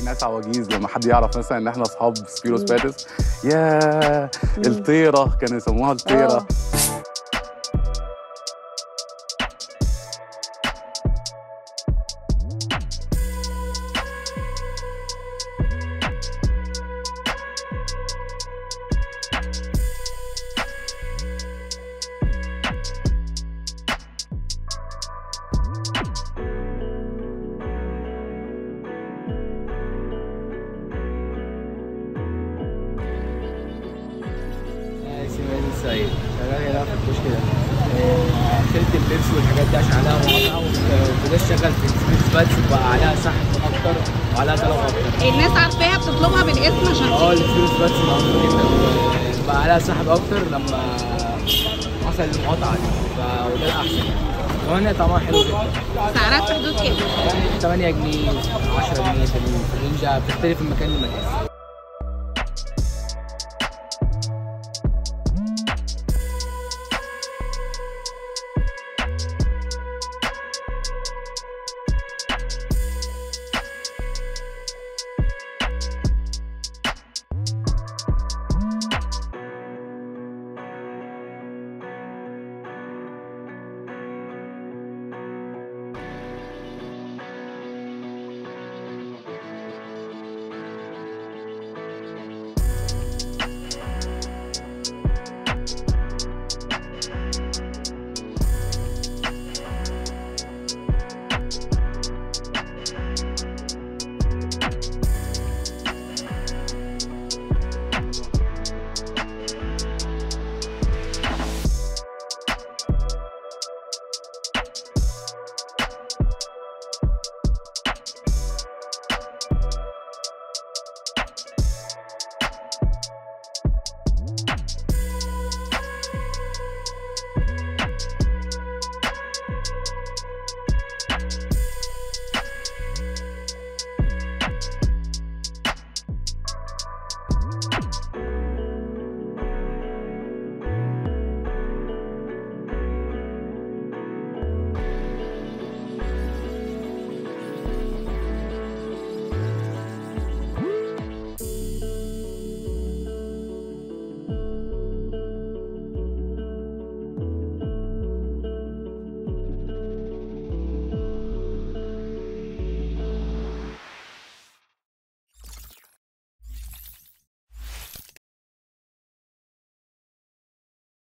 ناس عواجيز لما حد يعرف مثلا ان احنا اصحاب سبيروس باتس يا الطيره كانوا يسموها الطيره اسماعيل السعيد شغال هنا في الكشك ده آه، شلت اللبس والحاجات دي عشان عليها مقاطعة وبدأت شغال في سبيس باتس بقى عليها سحب أكتر وعليها طلب أكتر الناس عارفاها بتطلبها بالاسم عشان اه السبيس باتس معروفة جدا وبقى عليها سحب أكتر لما حصل المقاطعة دي ف- وده الأحسن يعني كمان هي طعمها حلو جدا سعرها في حدود كام؟ يعني 8 جنيه 10 جنيه في الرينج ده بتختلف من مكان لمكان